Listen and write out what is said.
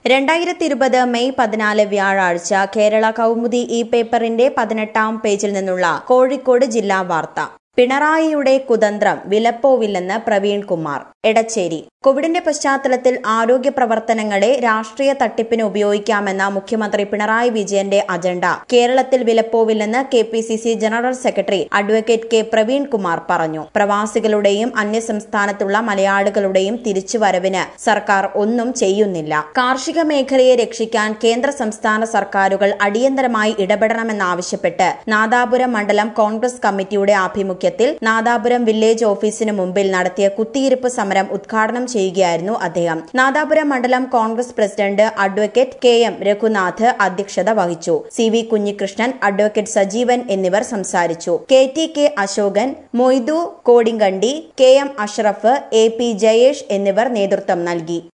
രണ്ടായിരത്തി ഇരുപത് മെയ് പതിനാല് വ്യാഴാഴ്ച കേരള കൗമുദി ഈ പേപ്പറിന്റെ പതിനെട്ടാം പേജിൽ നിന്നുള്ള കോഴിക്കോട് ജില്ലാ വാർത്ത പിണറായിയുടെ കുതന്ത്രം വിലപ്പോവില്ലെന്ന് പ്രവീൺ കുമാർ എടച്ചേരി കോവിഡിന്റെ പശ്ചാത്തലത്തിൽ ആരോഗ്യ പ്രവർത്തനങ്ങളെ രാഷ്ട്രീയ തട്ടിപ്പിന് ഉപയോഗിക്കാമെന്ന മുഖ്യമന്ത്രി പിണറായി വിജയന്റെ അജണ്ട കേരളത്തിൽ വിലപ്പോവില്ലെന്ന് K P C C general secretary advocate K Praveen Kumar പറഞ്ഞു പ്രവാസികളുടെയും അന്യസംസ്ഥാനത്തുള്ള മലയാളികളുടെയും തിരിച്ചുവരവിന് സർക്കാർ ഒന്നും ചെയ്യുന്നില്ല കാർഷിക മേഖലയെ രക്ഷിക്കാൻ കേന്ദ്ര സംസ്ഥാന സർക്കാരുകൾ അടിയന്തരമായി ഇടപെടണമെന്നാവശ്യപ്പെട്ട് നാദാപുരം മണ്ഡലം കോൺഗ്രസ് കമ്മിറ്റിയുടെ ആഭിമുഖ്യത്തിൽ നാദാപുരം വില്ലേജ് ഓഫീസിന് മുമ്പിൽ നടത്തിയ കുത്തിയിരിപ്പ് സമരം ഉദ്ഘാടനം ചെയ്യുകയായിരുന്നു അദ്ദേഹം നാദാപുരം മണ്ഡലം Congress president advocate K M Raghunath അധ്യക്ഷത വഹിച്ചു C V Kunhikrishnan advocate Sajeevan എന്നിവർ സംസാരിച്ചു K T K Ashokan Moidu Kodinkandi K M Ashraf A P Jayesh എന്നിവർ നേതൃത്വം നൽകി